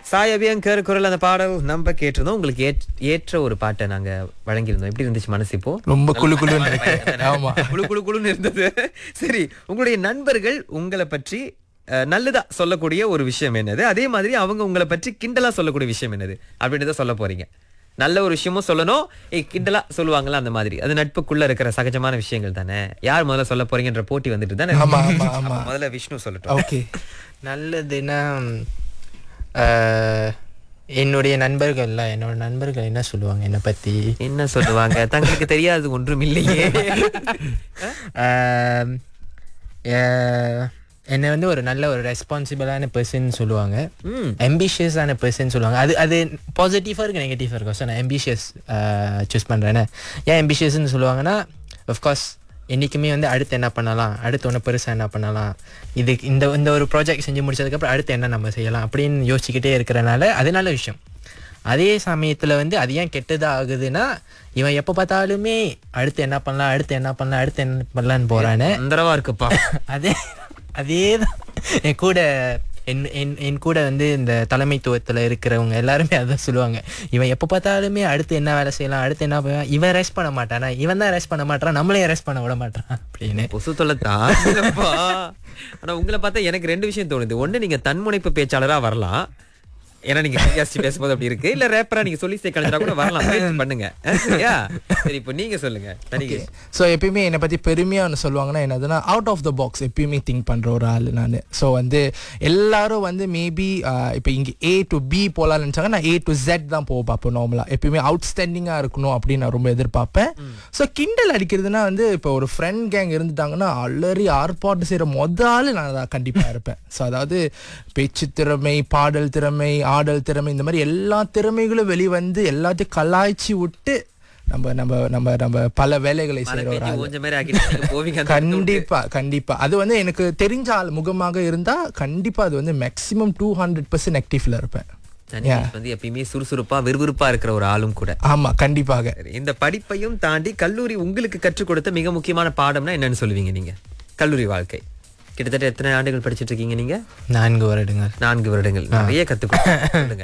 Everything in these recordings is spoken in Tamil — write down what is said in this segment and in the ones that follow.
சாய் அபியங்கர் குரல் அந்த பாடல் நம்ம கேட்டிருந்தோம் உங்களுக்கு ஏற்ற- ஏற்ற ஒரு பாட்டை நாங்க வழங்கியிருந்தோம் எப்படி இருந்துச்சு மனசு இப்போ ரொம்ப குளு குளுன்னு இருக்கு ஆமா குழு குழு குழுன்னு இருந்தது சரி உங்களுடைய நண்பர்கள் உங்களை பற்றி அஹ், நல்லதா சொல்லக்கூடிய ஒரு விஷயம் என்னது அதே மாதிரி அவங்க உங்களை பற்றி கிண்டலா சொல்லக்கூடிய விஷயம் என்னது அப்படின்றத சொல்ல போறீங்க நல்ல ஒரு விஷயமும் சொல்லணும் ஏய் கிண்டலா சொல்லுவாங்களா அந்த மாதிரி அது நட்புக்குள்ள இருக்கிற சகஜமான விஷயங்கள் தானே யார் முதல்ல சொல்ல போறீங்கன்ற போட்டி வந்துட்டு தானே ஆமா ஆமா ஆமா அப்ப முதல்ல விஷ்ணு சொல்லட்டும் ஓகே நல்லதுன்னா ஆஹ், என்னுடைய நண்பர்கள்லாம் என்னோட நண்பர்கள் என்ன சொல்லுவாங்க என்னை பற்றி என்ன சொல்லுவாங்க தங்களுக்கு தெரியாது ஒன்றும் இல்லையே ஆஹ், ஆஹ், என்னை வந்து ஒரு நல்ல ஒரு ரெஸ்பான்சிபிளான பர்சன் சொல்லுவாங்க ம் ambitious-ஆன பர்சன் சொல்லுவாங்க அது அது பாசிட்டிவாக இருக்கு நெகட்டிவாக இருக்கும் ஸோ நான் ambitious சூஸ் பண்ணுறேன்னு ஏன் ambitiousனு சொல்லுவாங்கன்னா அஃப்கோர்ஸ் என்றைக்குமே வந்து அடுத்து என்ன பண்ணலாம் அடுத்து ஒன்று பெருசாக என்ன பண்ணலாம் இது இந்த இந்த ஒரு ப்ராஜெக்ட் செஞ்சு முடிச்சதுக்கப்புறம் அடுத்து என்ன நம்ம செய்யலாம் அப்படின்னு யோசிச்சுக்கிட்டே இருக்கிறனால அது நல்ல விஷயம் அதே சமயத்தில் வந்து அது ஏன் கெட்டதா ஆகுதுன்னா இவன் எப்போ பார்த்தாலுமே அடுத்து என்ன பண்ணலாம் அடுத்து என்ன பண்ணலாம் அடுத்து என்ன பண்ணலான்னு போகிறான்னு சுந்தரமா இருக்குப்பா அதே அதேதான் என் கூட என் என் என் கூட வந்து இந்த தலைமைத்துவத்தில் இருக்கிறவங்க எல்லாருமே அதான் சொல்லுவாங்க இவன் எப்போ பார்த்தாலுமே அடுத்து என்ன வேலை செய்யலாம் அடுத்து என்ன பண்ணலாம் இவன் ரெஸ்ட் பண்ண மாட்டானா இவன் தான் ரெஸ்ட் பண்ண மாட்டான் நம்மளையும் ரெஸ்ட் பண்ண விட மாட்டான் அப்படின்னு கொசு தொல்லை தாங்கப்பா ஆனா உங்களை பார்த்தா எனக்கு ரெண்டு விஷயம் தோணுது ஒண்ணு நீங்க தன்முனைப்பு பேச்சாளரா வரலாம் ஏன்னா நீங்க சியாஸ்டி பேசும்போது அப்படி இருக்கு இல்ல ரேப்பரா நீங்க சொல்லி சே கலைஞரா கூட வரலாம் முயற்சி பண்ணுங்க அஹ், சரியா சரி இப்போ நீங்க சொல்லுங்க தனிகேஷ் ஸோ எப்பயுமே என்னை பற்றி பெருமையாக ஒன்று சொல்லுவாங்கன்னா என்னதுன்னா அவுட் ஆஃப் த பாக்ஸ் எப்பயுமே திங்க் பண்ணுற ஒரு ஆள் நான் ஸோ வந்து எல்லாரும் வந்து மேபி இப்போ இங்கே ஏ டு பி போகலான்னு நினச்சாங்க நான் ஏ டு ஜெட் தான் போக பார்ப்பேன் நார்மலாக எப்பயுமே அவுட்ஸ்டாண்டிங்காக இருக்கணும் அப்படின்னு நான் ரொம்ப எதிர்பார்ப்பேன் ஸோ கிண்டல் அடிக்கிறதுனா வந்து இப்போ ஒரு ஃப்ரெண்ட் கேங் இருந்துட்டாங்கன்னா அலறி ஆர்ப்பாட்டு செய்கிற மொத ஆள் நான் தான் கண்டிப்பாக இருப்பேன் ஸோ அதாவது பேச்சு திறமை பாடல் திறமை ஆடல் திறமை இந்த மாதிரி எல்லா திறமைகளும் வெளிவந்து எல்லாத்தையும் கலாய்ச்சி விட்டு நம்ம நம்ம நம்ம நம்ம பல வேலைகளை மழை செய்கிற ஒரு பெஞ்சு ஆள் ஊஞ்ச மாதிரி ஆக்கிட்டு நீங்க போவீங்க அந்த இடத்த விட்டு. கண்டிப்பா கண்டிப்பா அது வந்து எனக்கு தெரிஞ்ச ஆள் முகமாக இருந்தா கண்டிப்பா அது வந்து மேக்ஸிமம் டூ ஹண்ட்ரட் பர்சன்ட் ஆக்டிவ்ல இருப்பேன் தனிகேஷ் வந்து எப்பயுமே சுறுசுறுப்பா விறுவிறுப்பா இருக்கிற ஒரு ஆளும் கூட ஆமா கண்டிப்பாக சரி, இந்த படிப்பையும் தாண்டி கல்லூரி உங்களுக்கு கற்றுக் கொடுத்த மிக முக்கியமான பாடம்னா என்னன்னு சொல்லுவீங்க நீங்க கல்லூரி வாழ்க்கை கிட்டத்தட்ட எத்தனை ஆண்டுகள் படிச்சிட்டு இருக்கீங்க நீங்க நான்கு வருடங்கள் நான்கு வருடங்கள் நிறைய கத்துக்கணும் சொல்லுங்க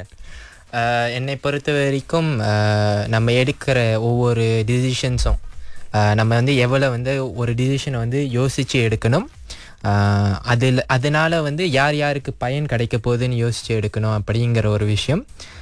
ஆஹ் என்னை பொறுத்த வரைக்கும் ஆஹ் நம்ம எடுக்கிற ஒவ்வொரு டிசிஷன்ஸும் நம்ம வந்து எவ்வளோ வந்து ஒரு டிசிஷனை வந்து யோசித்து எடுக்கணும் ஆஹ் அதில் அதனால வந்து யார் யாருக்கு பயன் கிடைக்க போகுதுன்னு யோசித்து எடுக்கணும் அப்படிங்கிற ஒரு விஷயம்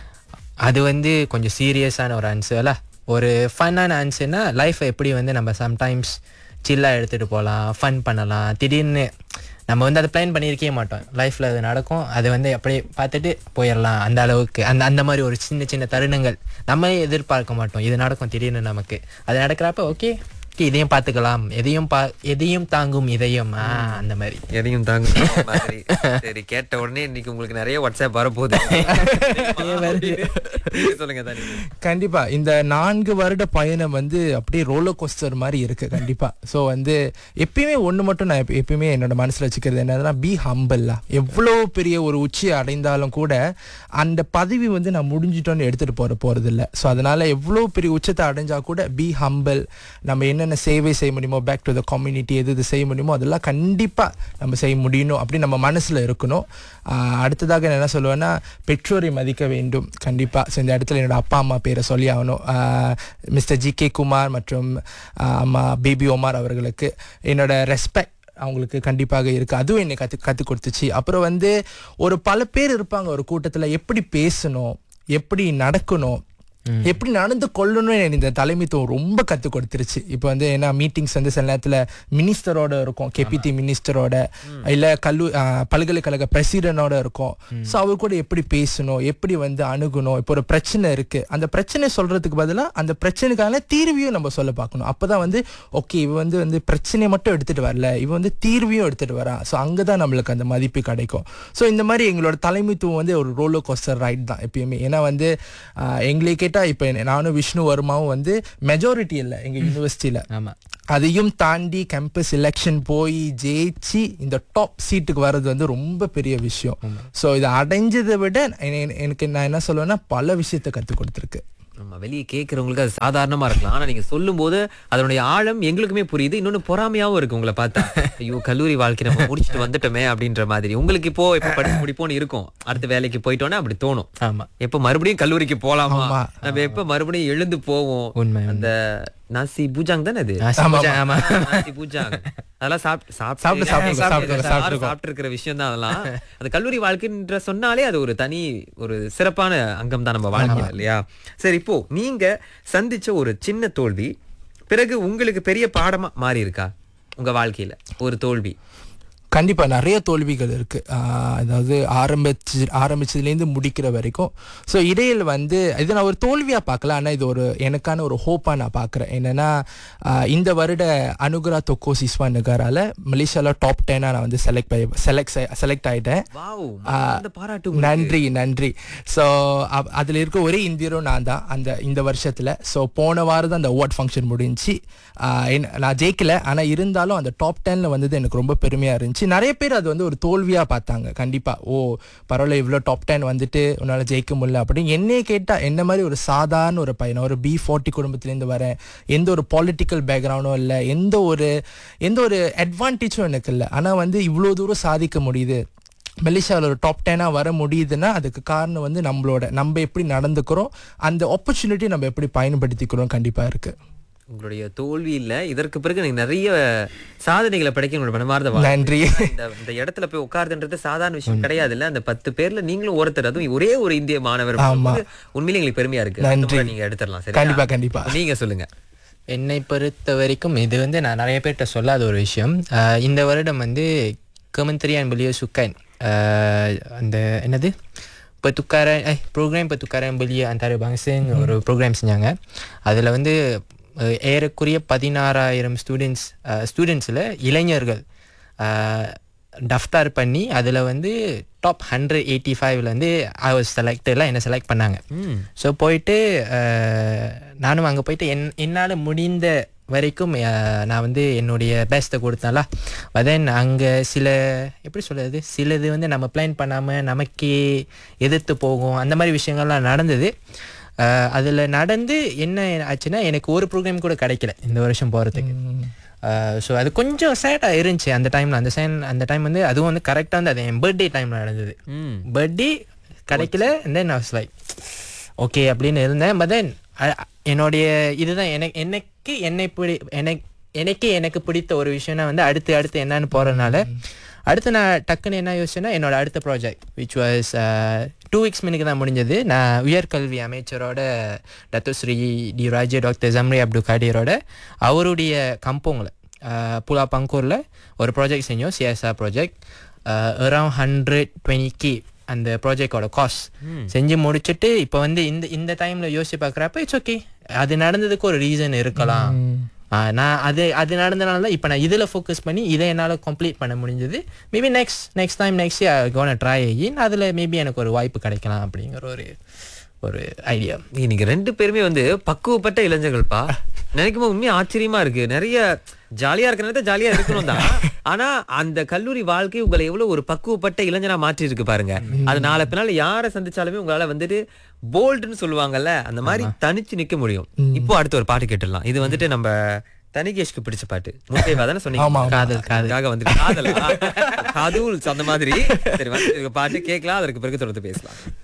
அது வந்து கொஞ்சம் சீரியஸான ஒரு ஆன்சர்ல ஒரு ஃபன்னான ஆன்சர்னா லைஃப்பை எப்படி வந்து நம்ம சம்டைம்ஸ் சில்லாக எடுத்துகிட்டு போகலாம் ஃபன் பண்ணலாம் திடீர்னு நம்ம வந்து அதை பிளான் பண்ணியிருக்கவே மாட்டோம் லைஃப்பில் அது நடக்கும் அதை வந்து அப்படியே பார்த்துட்டு போயிடலாம் அந்த அளவுக்கு அந்த அந்த மாதிரி ஒரு சின்ன சின்ன தருணங்கள் நம்மளே எதிர்பார்க்க மாட்டோம் இது நடக்கும் திடீர்னு நமக்கு அது நடக்கிறப்ப ஓகே ஓகே இதையும் பார்த்துக்கலாம் எதையும் பா எதையும் தாங்கும் இதயம் ஆ, அந்த மாதிரி எதையும் தாங்க மாதிரி சரி கேட்ட உடனே இன்னைக்கு உங்களுக்கு நிறைய வாட்ஸ்அப் வரப்போகுது நீங்க சொல்லுங்க தானே கண்டிப்பா இந்த நான்கு வருட பயணம் வந்து அப்படியே ரோலர் கோஸ்டர் மாதிரி இருக்கு கண்டிப்பா ஸோ வந்து எப்பயுமே ஒன்று மட்டும் நான் எப்ப- எப்பயுமே என்னோட மனசுல வச்சுக்கிறது என்னதுன்னா பி ஹம்பிள்லா எவ்வளோ பெரிய ஒரு உச்சியை அடைந்தாலும் கூட அந்த பதவி வந்து நான் முடிஞ்சிட்டோன்னு எடுத்துட்டு போற போறது இல்லை ஸோ அதனால எவ்வளோ பெரிய உச்சத்தை அடைஞ்சா கூட பி ஹம்பிள் நம்ம என்னென்ன சேவை செய்ய முடியுமோ பேக் டு த கம்யூனிட்டி எது எது செய்ய முடியுமோ அதெல்லாம் கண்டிப்பா நம்ம செய்ய முடியணும் அப்படின்னு நம்ம மனசுல இருக்கணும் ஆஹ் அடுத்ததாக நான் என்ன சொல்லுவேன்னா பெற்றோரை மதிக்க வேண்டும் கண்டிப்பா ஸோ இந்த இடத்துல என்னோட அப்பா அம்மா பேரை சொல்லி ஆகணும் மிஸ்டர் ஜி கே குமார் மற்றும் ஆஹ் அம்மா பேபி ஒமார் அவர்களுக்கு என்னோட ரெஸ்பெக்ட் அவங்களுக்கு கண்டிப்பாக இருக்கு அதுவும் என்னை கத்து கற்றுக் கொடுத்துச்சு அப்புறம் வந்து ஒரு பல பேர் இருப்பாங்க ஒரு கூட்டத்தில் எப்படி பேசணும் எப்படி நடக்கணும் எப்படி நடந்து கொள்ளணும்னு எனக்கு இந்த தலைமைத்துவம் ரொம்ப கற்றுக் கொடுத்துருச்சு இப்போ வந்து ஏன்னா மீட்டிங்ஸ் வந்து சில நேரத்தில் மினிஸ்டரோட இருக்கும் கேபிடி மினிஸ்டரோட இல்லை கல்லூ ஆஹ் பல்கலைக்கழக பிரசிடென்டோட இருக்கும் ஸோ அவர் கூட எப்படி பேசணும் எப்படி வந்து அணுகணும் இப்போ ஒரு பிரச்சனை இருக்கு அந்த பிரச்சனை சொல்றதுக்கு பதிலாக அந்த பிரச்சனைக்கான தீர்வையும் நம்ம சொல்ல பார்க்கணும் அப்பதான் வந்து ஓகே இவ வந்து வந்து பிரச்சனையை மட்டும் எடுத்துட்டு வரல இவ வந்து தீர்வையும் எடுத்துட்டு வரா ஸோ அங்கே தான் நம்மளுக்கு அந்த மதிப்பு கிடைக்கும் ஸோ இந்த மாதிரி எங்களோட தலைமைத்துவம் வந்து ஒரு ரோலோ கோஸ்டர் ரைட் தான் எப்பயுமே ஏன்னா வந்து ஆஹ் எங்களை கேட்டால் இப்போ நானும் விஷ்ணு வர்மாவும் வந்து மெஜாரிட்டி இல்லை எங்கள் யூனிவர்சிட்டியில் ஆமாம் அதையும் தாண்டி கேம்பஸ் எலெக்ஷன் போய் ஜெயிச்சு இந்த டாப் சீட்டுக்கு வர்றது வந்து ரொம்ப பெரிய விஷயம் ஸோ இதை அடைஞ்சதை விட என- எனக்கு நான் என்ன சொல்லுவேன்னா பல விஷயத்தை கற்றுக் கொடுத்துருக்கு நம்ம வெளியே கேட்கறவங்களுக்கு அது சாதாரணமா இருக்கலாம் ஆனா நீங்க சொல்லும் போது அதனுடைய ஆழம் எங்களுக்குமே புரியுது இன்னொன்னு பொறாமையாவும் இருக்கு உங்களை பார்த்தா ஐயோ கல்லூரி வாழ்க்கை நம்ம முடிச்சுட்டு வந்துட்டோமே அப்படின்ற மாதிரி உங்களுக்கு இப்போ இப்ப படிச்சு முடிப்போம்னு இருக்கும் அடுத்த வேலைக்கு போயிட்டோன்னா அப்படி தோணும் ஆமா எப்ப மறுபடியும் கல்லூரிக்கு போலாமா ஆமா. நம்ம எப்ப மறுபடியும் எழுந்து போவோம் உண்மை, அந்த நாசி பூஜாங் தானே அது ஆ, ஆமா, ஆமா நாசி பூஜாங் அதெல்லாம் சாப்பிட்டு சாப்பிட்டு, சாப்பிட்டு, சாப்பிட்டு, சாப்பிட்டு. சாப்பிட்டு இருக்கிற விஷயம் தான் அதெல்லாம் அந்த கல்லூரி வாழ்க்கைன்ற சொன்னாலே அது ஒரு தனி ஒரு சிறப்பான அங்கம் தான் நம்ம வாழ்க்கை இல்லையா சரி இப்போ நீங்க சந்திச்ச ஒரு சின்ன தோல்வி பிறகு உங்களுக்கு பெரிய பாடமா மாறி இருக்கா உங்க வாழ்க்கையில ஒரு தோல்வி கண்டிப்பா நிறைய தோல்விகள் இருக்கு ஆஹ் அதாவது ஆரம்பிச்சு ஆரம்பிச்சதுலேருந்து முடிக்கிற வரைக்கும் ஸோ இடையில் வந்து இது நான் ஒரு தோல்வியா பார்க்கல ஆனால் இது ஒரு எனக்கான ஒரு ஹோப்பா நான் பார்க்குறேன் என்னன்னா ஆஹ் இந்த வருட அனுகுரா தொக்கோ சிஸ்வா நகரால மலேசியால டாப் டென்னா நான் வந்து செலக்ட் செலக்ட் செலக்ட் ஆயிட்டேன் வாவ் ஆ, அந்த பாராட்டு உங்களுக்கு. நன்றி நன்றி ஸோ அதில் இருக்க ஒரே இந்தியரும் நான் தான் அந்த இந்த வருஷத்தில் ஸோ போன வாரம் தான் அந்த அவார்ட் ஃபங்க்ஷன் முடிஞ்சுச்சு ஆஹ் என்ன- நான் ஜெயிக்கல ஆனால் இருந்தாலும் அந்த டாப் டென்னில் வந்தது எனக்கு ரொம்ப பெருமையாக இருந்துச்சு நிறைய பேர் அது வந்து ஒரு தோல்வியாக பார்த்தாங்க கண்டிப்பாக ஓ பரவாயில்ல இவ்வளோ டாப் டென் வந்துட்டு உன்னால் ஜெயிக்க முடியல அப்படின்னு என்னையே கேட்டால் என்ன மாதிரி ஒரு சாதாரண ஒரு பையன் ஒரு பி ஃபார்ட்டி குடும்பத்துலேருந்து வரேன் எந்த ஒரு பொலிட்டிக்கல் பேக்ரவுண்டும் இல்லை எந்த ஒரு எந்த ஒரு அட்வான்டேஜும் எனக்கு இல்லை ஆனால் வந்து இவ்வளோ தூரம் சாதிக்க முடியுது மலேசியாவில் ஒரு டாப் டென்னாக வர முடியுதுன்னா அதுக்கு காரணம் வந்து நம்மளோட நம்ம எப்படி நடந்துக்கிறோம் அந்த ஆப்பர்ச்சுனிட்டி நம்ம எப்படி பயன்படுத்திக்கிறோம் கண்டிப்பாக இருக்குது உங்களுடைய தோல்வி இல்ல இதற்கு பிறகு நீங்க நிறைய சாதனைகளை படைக்க உங்களோட மனமார்ந்த வாழ்த்து. நன்றி இந்த இந்த இடத்துல போய் உட்கார்துன்றது சாதாரண விஷயம் கிடையாது இல்ல அந்த பத்து பேர்ல நீங்களும் ஒருத்தர் அதுவும் ஒரே ஒரு இந்திய மாணவர் ஆமா. உண்மையிலே எங்களுக்கு பெருமையா இருக்கு நன்றி. அடுத்த முறை நீங்க எடுத்துடலாம் சரி கண்டிப்பா கண்டிப்பா நீங்க சொல்லுங்க என்னை பொறுத்த வரைக்கும் இது வந்து நான் நிறைய பேர்கிட்ட சொல்லாத ஒரு விஷயம் ஆஹ் இந்த வருடம் வந்து kementerian beliau sukan ஆஹ் அந்த என்னது pertukaran eh program pertukaran belia antarabangsa ஒரு ப்ரோக்ராம் செஞ்சாங்க அதில் வந்து அஹ், ஏறக்குறைய பதினாறாயிரம் ஸ்டூடெண்ட்ஸ் ஸ்டூடெண்ட்ஸில் இளைஞர்கள் டஃப்டார் பண்ணி அதில் வந்து டாப் ஹண்ட்ரட் எயிட்டி ஃபைவ்லேருந்து ஐ வாஸ் செலக்டெல்லாம் என்னை செலக்ட் பண்ணாங்க ம். ஸோ போயிட்டு அஹ், நானும் அங்கே போயிட்டு என் என்னால் முடிந்த வரைக்கும் அஹ், நான் வந்து என்னுடைய பெஸ்ட்டை கொடுத்தேன்ல தென் அங்கே சில எப்படி சொல்கிறது சிலது வந்து நம்ம பிளான் பண்ணாமல் நமக்கே எதிர்த்து போகும் அந்த மாதிரி விஷயங்கள்லாம் நடந்தது அதில் நடந்து என்ன ஆச்சுன்னா எனக்கு ஒரு ப்ரோக்ராம் கூட கிடைக்கல இந்த வருஷம் போகிறதுக்கு ஸோ அது கொஞ்சம் சேட்டாக இருந்துச்சு அந்த டைமில் அந்த சைன் அந்த டைம் வந்து அதுவும் வந்து கரெக்டாக வந்து அது என் பர்த்டே டைமில் நடந்தது ம். பர்த்டே கிடைக்கல then I was like okay அப்படின்னு இருந்தேன் பட் தென் என்னுடைய இதுதான் எனக்கு எனக்கு என்னை பிடி எனக்கு எனக்கே எனக்கு பிடித்த ஒரு விஷயம்னா வந்து அடுத்து அடுத்து என்னன்னு போகிறதுனால அடுத்து நான் டக்குன்னு என்ன யோசிச்சேன்னா என்னோட அடுத்த project which was two weeks மினுக்கு தான் முடிஞ்சது நான் உயர்கல்வி அமைச்சரோட Datuk Seri Diraja doctor Zambry Abdul காடியரோட அவருடைய கம்போங்கில் புலா பங்கூரில் ஒரு ப்ராஜெக்ட் செஞ்சோம் CSR project around hundred twenty K அந்த ப்ராஜெக்டோட காஸ்ட் செஞ்சு முடிச்சுட்டு இப்போ வந்து இந்த இந்த டைமில் யோசிச்சு பார்க்குறப்ப இட்ஸ் ஓகே அது நடந்ததுக்கு ஒரு ரீசன் இருக்கலாம் ஆ, நான் அது அது நடந்தனால தான் இப்போ நான் இதில் ஃபோக்கஸ் பண்ணி இதை என்னால் கம்ப்ளீட் பண்ண முடிஞ்சது maybe next next time next year gonna try again அதில் மேபி எனக்கு ஒரு வாய்ப்பு கிடைக்கலாம் அப்படிங்கிற ஒரு ஒரு ஐடியா நீ- நீங்க ரெண்டு பேருமே வந்து பக்குவப்பட்ட இளைஞர்கள்ப்பா நினைக்கும் போது உண்மையா ஆச்சரியமா இருக்கு நிறைய ஜாலியா இருக்கிற நேரத்தை ஜாலியா இருக்கணும் தான் ஆனா அந்த கல்லூரி வாழ்க்கை உங்களை எவ்வளவு ஒரு பக்குவப்பட்ட இளைஞனா மாற்றி இருக்கு பாருங்க அது நாளை பின்னால யாரை சந்திச்சாலுமே உங்களால வந்துட்டு போல்டுன்னு சொல்லுவாங்கல்ல அந்த மாதிரி தனிச்சு நிக்க முடியும் இப்போ அடுத்து ஒரு பாட்டு கேட்டுடலாம் இது வந்துட்டு நம்ம தனிகேஷ்க்கு பிடிச்ச பாட்டு முத்தைவா தானே சொன்னீங்க ஆமா, ஆமா. காதல், காதல். அதுக்காக வந்துட்டு காதல் காதூல்ஸ் அந்த மாதிரி சரி வந்து பாட்டு கேட்கலாம் அதற்கு பிறகு தொடர்ந்து பேசலாம்